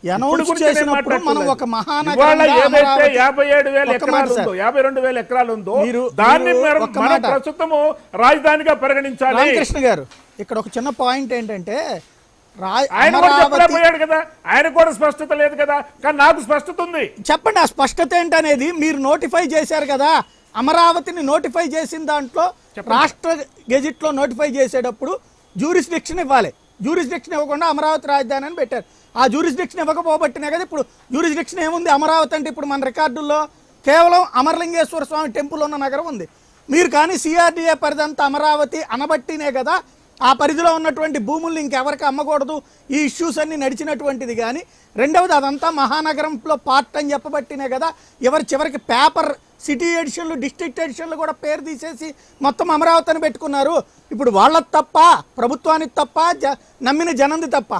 Announce ఇప్పుడు గురించి నేను చేసినప్పుడు మనం మాట్లాడట్లేదు. ఒక మహానగరంగా ఇవాళ ఏదైతే అమరావతి- యాభై ఏడు వేల ఒక్క ఎకరాలు మాట సార్. ఉందో యాభై రెండు వేల ఎకరాలు ఉందో మీరు- దాన్ని మీరు మనం ఒక్క మనం మాట. ప్రస్తుతము రాజధానిగా పరిగణించాలి రామకృష్ణ గారు ఇక్కడ ఒక చిన్న పాయింట్ ఏంటంటే రా ఆయన కూడా అమరావతి చెప్పలేకపోయాడు కదా ఆయన కూడా స్పష్టత లేదు కదా కానీ నాకు స్పష్టత ఉంది చెప్పండి ఆ స్పష్టత ఏంటనేది మీరు నోటిఫై చేశారు కదా అమరావతిని నోటిఫై చేసిన దాంట్లో రాష్ట్ర గెజిట్లో నోటిఫై చేసేటప్పుడు జ్యూరిస్డిక్షన్ ఇవ్వాలి జ్యూరిస్డిక్షన్ ఇవ్వకుండా అమరావతి రాజధాని అని పెట్టారు ఆ జ్యూరిస్డిక్షన్ ఇవ్వకపోబట్టినే కదా ఇప్పుడు జ్యూరిస్డిక్షన్ ఏముంది అమరావతి అంటే ఇప్పుడు మన రికార్డుల్లో కేవలం అమరలింగేశ్వర స్వామి టెంపుల్ ఉన్న నగరం ఉంది మీరు కానీ సిఆర్డీఏ పరిధంతా అమరావతి అనబట్టినే కదా ఆ పరిధిలో ఉన్నటువంటి భూముల్ని ఇంకెవరికి అమ్మకూడదు ఈ ఇష్యూస్ అన్ని నడిచినటువంటిది కానీ రెండవది అదంతా మహానగరంలో పార్ట్ అని చెప్పబట్టినే కదా ఎవరు చివరికి పేపర్ సిటీ ఎడిషన్లు డిస్ట్రిక్ట్ ఎడిషన్లు కూడా పేరు తీసేసి మొత్తం అమరావతి అని పెట్టుకున్నారు ఇప్పుడు వాళ్ళది తప్ప ప్రభుత్వానికి తప్ప జ నమ్మిన జనంది తప్ప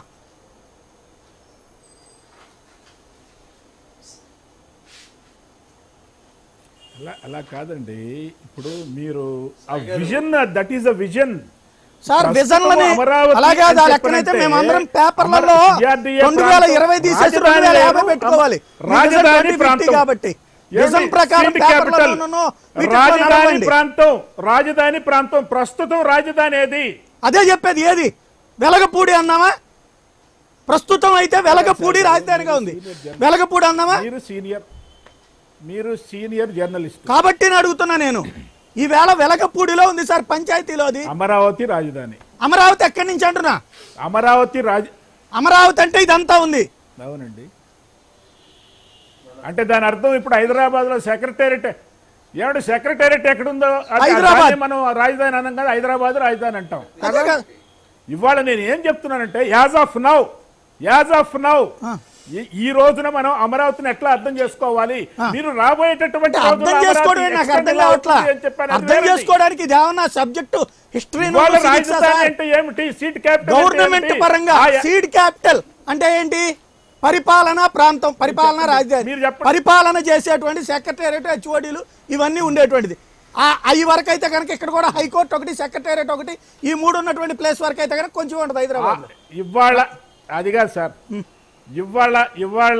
అలా అలా కాదండి ఇప్పుడు మీరు ఆ vision that is a vision sir ప్రస్తుతం విజన్లని అమరావతి అలాగే అని ఆ లెక్కనైతే చెప్పనంటే మేమందరం పేపర్లలో అమర- CRDA రెండు వేల ఇరవై తీసేసి రెండు వేల యాభై రాజధాని పెట్టుకోవాలి రాజధాని మీ విజన్ 2050 ప్రాంతం. కాబట్టి ఏమిటి? విజన్ ప్రకారం State capital. పేపర్లలోనూ వీటిలో రాజధాని నడవండి. ప్రాంతం రాజధాని ప్రాంతం ప్రస్తుతం రాజధాని ఏది అదే చెప్పేది ఏది వెలగపూడి అన్నామా ప్రస్తుతం అయితే వెలగపూడి రాజధానిగా ఉంది వెలగపూడి అన్నామా మీరు సీనియర్ మీరు సీనియర్ జర్నలిస్ట్ కాబట్టి నేను అడుగుతున్నా నేను ఈవేళ వెలగపూడిలో ఉంది సార్ పంచాయతీలోది అమరావతి రాజధాని అమరావతి ఎక్కడి నుంచి అంటున్నా అమరావతి రాజ అమరావతి అంటే ఇదంతా ఉంది అవునండి అంటే దాని అర్థం ఇప్పుడు హైదరాబాద్ లో సెక్రటేరియట్ ఏమంటే సెక్రటేరియట్ ఎక్కడుందో అది- హైదరాబాద్. దాన్ని మనం రాజధాని అన్నాం కదా హైదరాబాద్ రాజధాని అంటాం అదే కదా. ఇవాళ నేను ఏం చెప్తున్నానంటే as of now as of now ఆ. ఈ రోజున మనం అమరావతిని ఎట్లా అర్థం చేసుకోవాలి మీరు రాబోయేటటువంటి అంటే రోజుల్లో అర్థం చేసుకోవడం అమరావతి నాకు అర్థం extend ఎలా కావట్లా అవుతుంది అని చెప్పాను. అది అర్థం వేరేది. చేసుకోవడానికి ఇది ఏమన్నా సబ్జెక్టు హిస్టరీ ఇవాళ రాజధాని అంటే ఏమిటి సీట్ క్యాపిటల్ గవర్నమెంట్ పరంగా సీడ్ క్యాపిటల్ అంటే ఏంటి పరిపాలన ప్రాంతం పరిపాలన రాజధాని మీరు చెప్పండి. పరిపాలన చేసేటువంటి సెక్రటేరియట్ హెచ్ఓడీలు ఇవన్నీ ఉండేటువంటిది ఆ అవి వరకు అయితే కనుక ఇక్కడ కూడా హైకోర్టు ఒకటి సెక్రటేరియట్ ఒకటి ఈ మూడు ఉన్నటువంటి ప్లేస్ వరకు అయితే కనుక కొంచెం ఉంటుంది హైదరాబాద్ ఇవాళ అది కాదు సార్ ఇవాళ ఇవాళ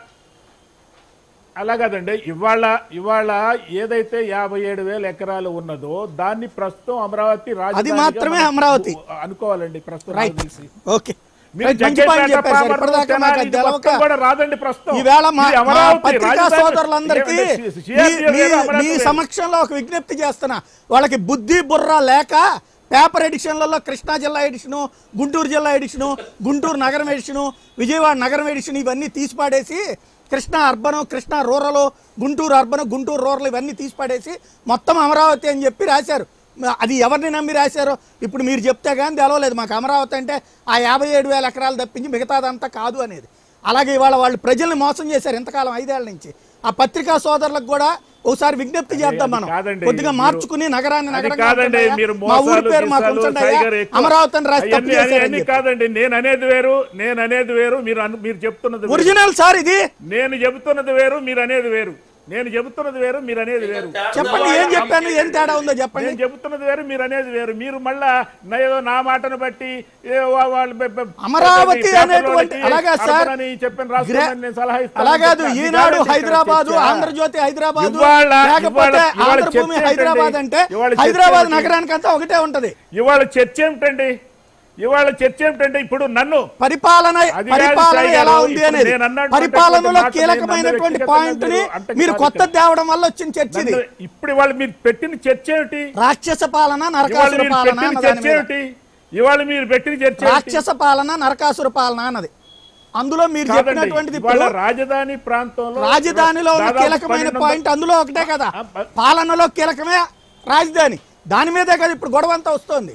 అలా కాదండి ఇవాళ ఇవాళ ఏదైతే యాభై ఏడు వేల ఎకరాలు ఉన్నదో దాన్ని ప్రస్తుతం అమరావతి రాజధానిగా మాత్రమే మనం అమరావతి. అనుకోవాలండి ప్రస్తుతం రైట్ నాకు తెలిసి. ఓకే మీరు రైట్, మంచి పాయింట్ జగ్గయ్యపేట, చెప్పారు సార్ పామర్రు, ఇప్పటిదాకా తెనాలి మాకు ఇది అది మొత్తం తెలవక కూడా రాదండి ప్రస్తుతం ఈవేళ మా ఇది మా అమరావతి, పత్రికా రాజధాని. సోదరులందరికీ ఏమండి, సి- మీ- CRDA మీ- వేరు, అమరావతి మీ వేరు. సమక్షంలో ఒక విజ్ఞప్తి చేస్తున్నా వాళ్ళకి బుద్ధి బుర్ర లేక పేపర్ ఎడిషన్లలో కృష్ణా జిల్లా ఎడిషను గుంటూరు జిల్లా ఎడిషను గుంటూరు నగరం ఎడిషను విజయవాడ నగరం ఎడిషన్ ఇవన్నీ తీసిపాడేసి Krishna urban Krishna rural Guntur urban Guntur rural ఇవన్నీ తీసిపాడేసి మొత్తం అమరావతి అని చెప్పి రాశారు అది ఎవరిని నమ్మి రాశారో ఇప్పుడు మీరు చెప్తే కానీ తెలవలేదు మాకు అమరావతి అంటే ఆ యాభై ఏడు వేల ఎకరాలు తప్పించి మిగతాదంతా కాదు అనేది అలాగే ఇవాళ వాళ్ళు ప్రజల్ని మోసం చేశారు ఇంతకాలం ఐదేళ్ల నుంచి ఆ పత్రికా సోదరులకు కూడా ఒకసారి విజ్ఞప్తి చేద్దాం మనం కాదండి, కొద్దిగా మీరు- మార్చుకుని నగరాన్ని అది నగరంగా కాదండి ఉంచండి మీరు అయ్యా. మా ఊరి మోసాలు పేరు మాకు గీసాలు, ఉంచండి అయ్యా. టైగర్ ఎక్కువ. అమరావతి అని రాసి తప్పు అవన్నీ- చేశారని అవన్నీ చెప్పి. కాదండి నేను అనేది వేరు నేను అనేది వేరు మీరు అను- మీరు చెప్తున్నది వేరు. ఒరిజినల్ సార్ ఇది నేను చెబుతున్నది వేరు మీరు అనేది వేరు నేను చెబుతున్నది వేరు మీరు అనేది వేరు చెప్పండి ఏం చెప్పాను ఏం తేడా ఉందో చెప్పండి నేను చెబుతున్నది వేరు మీరు అనేది వేరు మీరు మళ్ళా నా ఏదో నా మాటను బట్టి ఏ వా- వాళ్ళు బె- బె- అమరావతి పేపర్లో అనేటువంటి పెట్టి అలాగా సార్ అర్బన్ అని చెప్పాను గ్రే- రాసుకోమని నేను సలహా ఇస్తాను అలా కాదు అది ఈనాడు కాదండి ఇక్కడ హైదరాబాదు చర్చ. ఆంధ్రజ్యోతి హైదరాబాదు ఇవాళ లేకపోతే ఇవాళ- ఇవాళ ఆంధ్రభూమి చర్చ హైదరాబాద్ ఏంటండి? అంటే ఇవాళ చర్చ హైదరాబాద్ ఏంటి? నగరానికంతా ఒకటే ఉంటది ఇవాళ చర్చ ఏమిటండి ఇవాళ చర్చ ఏమిటంటే ఇప్పుడు నన్ను పరిపాలన అది కాదు పరిపాలన సాయి గారు, ఎలా ఉంది ఇప్పుడు అనేది నేను అన్నటువంటి పరిపాలనలో మాట కీలకమైనటువంటి నేను పాయింట్ ని వ్యక్తిగతంగా అంటే మీరు కాదు కొత్త ఇక్కడ. తేవడం వల్ల వచ్చిన చర్చ ఇది నన్ను ఇప్పుడు ఇవాళ మీరు పెట్టిన చర్చ ఏమిటి రాక్షస పాలన ఇవాళ నరకాసుర మీరు పాలన పెట్టిన అన్న చర్చ దాని మీద. ఏమిటి ఇవాళ మీరు పెట్టిన చర్చ ఏమిటి? రాక్షస పాలన నరకాసుర పాలన అన్నది అందులో మీరు కాదండి, చెప్పినటువంటిది ఇవాళ ఇప్పుడు రాజధాని ప్రాంతంలో రాజధానిలో ఉన్న దాదాపు కీలకమైన పన్నెండు పాయింట్ అందులో ఒకటే కదా ఆ, ప- పాలనలో కీలకమే రాజధాని దాని మీదే కదా ఇప్పుడు గొడవ అంతా వస్తుంది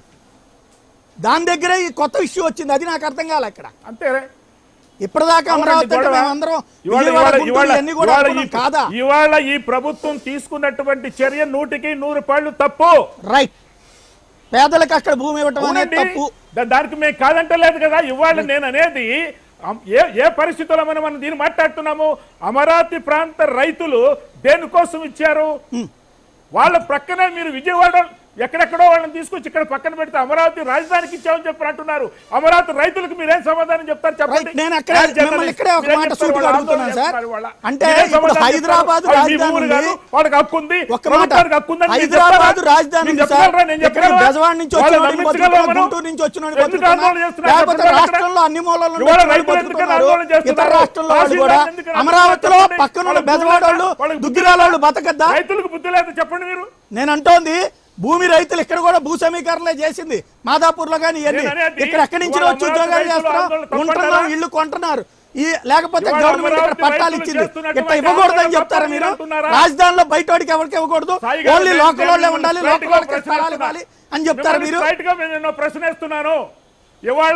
దాని దగ్గరే ఈ కొత్త ఇష్యూ వచ్చింది అది నాకు అర్థం కాలే ఇక్కడ అంతే ఇప్పటిదాకా అమరావతి అంటే గొడవ. మేమందరం ఇవాళ- విజయవాడ, ఇవాళ- గుంటూరు ఇవాళ- ఇవన్నీ కూడా ఇవాళ అనుకున్నాం. ఈ- కాదా ఇవాళ ఈ ప్రభుత్వం తీసుకున్నటువంటి చర్య నూటికి నూరు పాళ్ళు తప్పు రైట్ పేదలకు అక్కడ భూమి ఇవ్వటం అనేది అవునండి తప్పు దా- దానికి మేము కాదంటలేదు కదా ఇవాళ నేను అనేది అం- ఏ ఏ పరిస్థితుల్లో మనం మనం దీన్ని మాట్లాడుతున్నాము అమరావతి ప్రాంత రైతులు దేనికోసం ఇచ్చారు వాళ్ళ ప్రక్కనే మీరు విజయవాడ ఎక్కడెక్కడో వాళ్ళని తీసుకొచ్చి ఇక్కడ పక్కన పెడితే అమరావతి రాజధానికి ఇచ్చామని చెప్పి అంటున్నారు అమరావతి రైతులకు మీరేం సమాధానం చెప్తారు చెప్పండి రైట్, నేను అక్కడే యాజ్ జర్నలిస్ట్ మిమ్మల్ని ఇక్కడే ఒక మీరేం మాట చెప్తారు? సూటిగా వాళ్ళు అడుగుతున్నాను ఆందోళన సార్. చేస్తున్నారు ఇవాళ. అంటే మీరేం ఇప్పుడు సమాధానం హైదరాబాద్ చెప్తారు? అది మీ రాజధాని ఊరు ఉంది. కాదు, వాళ్ళకి హక్కు ఉంది ఒక్క మాట ప్రభుత్వానికి హక్కు ఉందని మీరు హైదరాబాద్ చెప్తారా? రాజధాని మీరు ఉంది సార్ చెప్పగలరా? నేను ఇక్కడ చెప్పగలరా? బెజవాడ నుంచి వాళ్ళు వచ్చిన నమ్మించగలరా బతుకుతున్నా మనం? గుంటూరు నుంచి వచ్చిన ఎందుకు ఆందోళన చేస్తున్నారు? లేకపోతే చెప్పండి రాష్ట్రంలో అన్ని మూలల నుండి ఇవాళ వచ్చిన రైతులు ఎందుకు బతుకుతున్నారు ఆందోళన చేస్తున్నారు? ఇతర రాష్ట్రంలో వాళ్ళు కూడా తహసీల్దార్ ఎందుకు ఆందోళన అమరావతిలో చేస్తున్నారు? పక్కన ఉన్న వాళ్ళకి బెజవాడ వాళ్ళు వాళ్ళకి దుగ్గిరాల వాళ్ళు బతకద్దా రైతులకు బుద్ధి లేదు చెప్పండి మీరు నేను అంటోంది భూమి రైతులు ఇక్కడ కూడా భూ సమీకరణలే చేసింది మాదాపూర్ లో కానీ ఇవన్నీ నేను అనేది ఇక్కడ ఎక్కడి నుంచి ఇవాళ వచ్చి అమరావతి ఉద్యోగాలు రైతులు చేస్తున్నాం ఆందోళన తప్పంటారా? ఉంటున్నాం ఇల్లు కొంటున్నారు ఈ లేకపోతే ఇవాళ గవర్నమెంట్ ఇక్కడ అమరావతి పట్టాలు రైతులు ఇచ్చింది చేస్తున్నటువంటి ఇట్లా ఇవ్వకూడదని ఆందోళన చెప్తారా తప్పని మీరు అంటున్నారా? రాజధానిలో బయట వాడికి ఎవరికి ఇవ్వకూడదు సాయి గారు, ఓన్లీ నేను- లోకల్ వాళ్ళే నేను ఉండాలి మిమ్మల్ని లోకల్ వాళ్ళకి straight గా స్థలాలు ఇవ్వాలి అని చెప్తారా మిమ్మల్ని మీరు straight గా నేను ఎన్నో ప్రశ్న వేస్తున్నాను ఇవాళ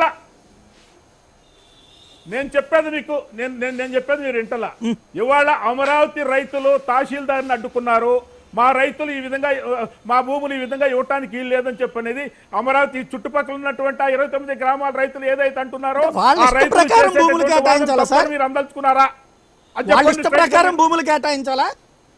నేను చెప్పేది మీకు నేను నేను నేను చెప్పేది మీరు వింటలా ఇవాళ అమరావతి రైతులు తహసీల్దార్ని అడ్డుకున్నారు మా రైతులు ఈ విధంగా ఆ, మా భూములు ఈ విధంగా ఇవ్వటానికి వీలు లేదని చెప్పనేది అమరావతి చుట్టుపక్కల ఉన్నటువంటి ఆ ఇరవై తొమ్మిది గ్రామాల రైతులు ఏదైతే అంటున్నారో వాళ్ళ ఆ ఇష్ట రైతులు ప్రకారం చేసేటటువంటి భూములు వాళ్ళని కేటాయించాలా తప్పని సార్? మీరు అందలుచుకున్నారా అది వాళ్ళ చెప్పండి ఇష్ట straight గా. ప్రకారం భూములు కేటాయించాలా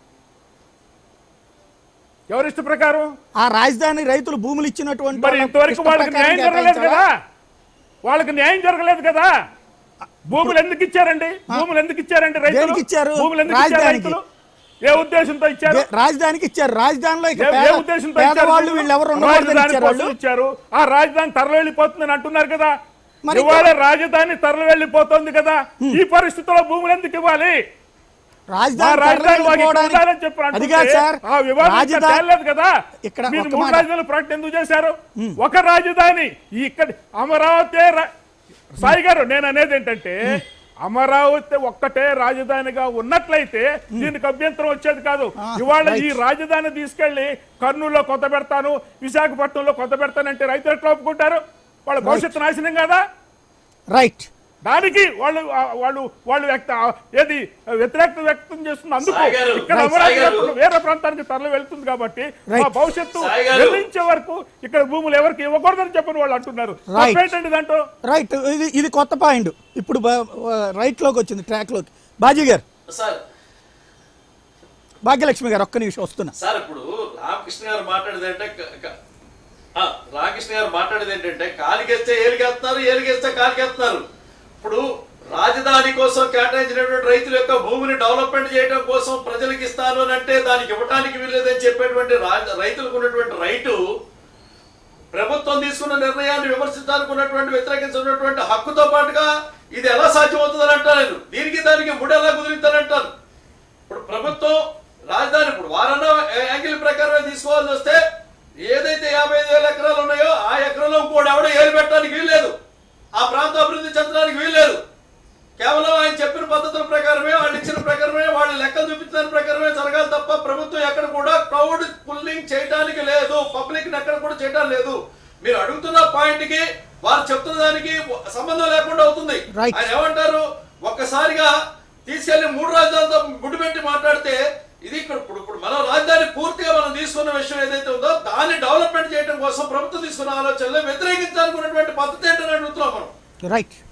ఎవరి ఇష్ట ప్రకారం ఆ రాజధాని రైతులు భూములు ఇచ్చినటువంటి మరి వాళ్ళ ఇంతవరకు ఇష్ట వాళ్ళకి ప్రకారం న్యాయం జరగలేదు కేటాయించాలా? కదా వాళ్ళకి న్యాయం జరగలేదు కదా భూములు ఎందుకు ఇచ్చారండి భూములు ఎందుకు ఇచ్చారండి రైతులు దేనికి ఇచ్చారు? భూములు ఎందుకు ఇచ్చారు రాజధానికి. రైతులు ఏ ఉద్దేశంతో ఇచ్చారు దే- రాజధానికి ఇచ్చారు రాజధానిలో ఇక ఏ- ఏ పేద- ఉద్దేశంతో ఇచ్చారు పేదవాళ్ళు భూములు? వీళ్ళు ఎవరు ఉండకూడదని రాజధాని ఇచ్చారు కోసం వాళ్ళు ఇచ్చారు ఆ రాజధాని తరలి వెళ్ళిపోతుందని అంటున్నారు కదా మరి ఇవాళ రాజధాని తరలి వెళ్ళిపోతుంది కదా ఈ పరిస్థితుల్లో భూములు ఎందుకు ఇవ్వాలి మా రాజధాని రాజధాని మాకు ఇక్కడ తరలిపోవడానికి- ఉండాలని చెప్పి అది అంటుంటే కాదు సార్ ఆ వివాదం ఇంకా రాజధాని తేలలేదు కదా ఇక్కడ మీరు ఒక మూడు మాట. రాజధానుల ప్రకటన ఎందుకు చేశారు ఒక రాజధాని ఈ ఇక్కడ అమరావతి రా- సాయి గారు నేను అనేది ఏంటంటే అమరావతి ఒక్కటే రాజధానిగా ఉన్నట్లయితే దీనికి అభ్యంతరం వచ్చేది కాదు ఇవాళ ఈ రాజధాని తీసుకెళ్లి కర్నూలులో కొత్త పెడతాను విశాఖపట్నంలో కొత్త పెడతానంటే రైతులు ఎట్లా ఒప్పుకుంటారు వాళ్ళ భవిష్యత్తు నాశనం కదా రైట్ దానికి వాళ్ళు ఆ, వాళ్ళు వాళ్ళు వ్యక్త ఆ, ఏది వ్యతిరేకత వ్యక్తం చేస్తుంది అందుకు సాయి గారు, ఇక్కడ సాయి అమరావతి గారు. కాకుండా వేరే ప్రాంతానికి తరలి వెళ్తుంది కాబట్టి Right. మా భవిష్యత్తు సాయి గారు. నిర్ణయించే వరకు ఇక్కడ భూములు ఎవరికి ఇవ్వకూడదని చెప్పని వాళ్ళు అంటున్నారు Right. తప్పేంటండి దాంట్లో రైట్ ఇది ఇది కొత్త పాయింట్ ఇప్పుడు రైట్ లోకి వచ్చింది ట్రాక్ లోకి బాజీ గారు సార్ భాగ్యలక్ష్మి గారు ఒక్క నిమిషం వస్తున్నా సార్ ఇప్పుడు రామకృష్ణ గారు మాట్లాడేది అంటే క- క- ఆ, రామకృష్ణ గారు మాట్లాడేది ఏంటంటే కాలికేస్తే ఏలికేస్తున్నారు ఏలికేస్తే కాలికేస్తున్నారు ఇప్పుడు రాజధాని కోసం కేటాయించినటువంటి రైతుల యొక్క భూమిని డెవలప్మెంట్ చేయడం కోసం ప్రజలకు ఇస్తాను అని అంటే దానికి ఇవ్వడానికి వీల్లేదని చెప్పేటువంటి రా- రైతులకు ఉన్నటువంటి రైటు ప్రభుత్వం తీసుకున్న నిర్ణయాన్ని విమర్శించడానికి ఉన్నటువంటి వ్యతిరేకించినటువంటి హక్కుతో పాటుగా ఇది ఎలా సాధ్యమవుతుందని అంటాను నేను దీనికి దానికి ముడి ఎలా కుదురుతానంటాను ఇప్పుడు ప్రభుత్వం రాజధాని ఇప్పుడు వారన్నా యాంగిల్ ప్రకారమే తీసుకోవాల్సి వస్తే ఏదైతే యాభై ఐదు వేల ఎకరాలు ఉన్నాయో ఆ ఎకరంలో ఇంకోటి ఎవడో ఏలు పెట్టడానికి వీల్లేదు ఆ ప్రాంతం అభివృద్ధి చెందడానికి వీల్లేదు కేవలం ఆయన చెప్పిన పద్ధతుల ప్రకారమే వాళ్ళు ఇచ్చిన ప్రకారమే వాళ్ళు లెక్కలు చూపించిన ప్రకారమే జరగాలి తప్ప ప్రభుత్వం ఎక్కడ కూడా క్రౌడ్ పుల్లింగ్ చేయడానికి లేదు పబ్లిక్ ఎక్కడ కూడా చేయడానికి లేదు మీరు అడుగుతున్న పాయింట్ కి వారు చెప్తున్న దానికి సంబంధం లేకుండా అవుతుంది Right. ఆయన ఏమంటారు ఒక్కసారిగా తీసుకెళ్లి మూడు రాజధానులతో ముడిపెట్టి మాట్లాడితే ఇది ఇక్కడ ఇప్పుడు ఇప్పుడు మనం రాజధాని పూర్తిగా మనం తీసుకున్న విషయం ఏదైతే ఉందో దాన్ని డెవలప్మెంట్ చేయడం కోసం ప్రభుత్వం తీసుకున్న ఆలోచనలు వ్యతిరేకించాలనుకున్నటువంటి పద్ధతి ఏంటని అడుగుతున్నాం మనం రైట్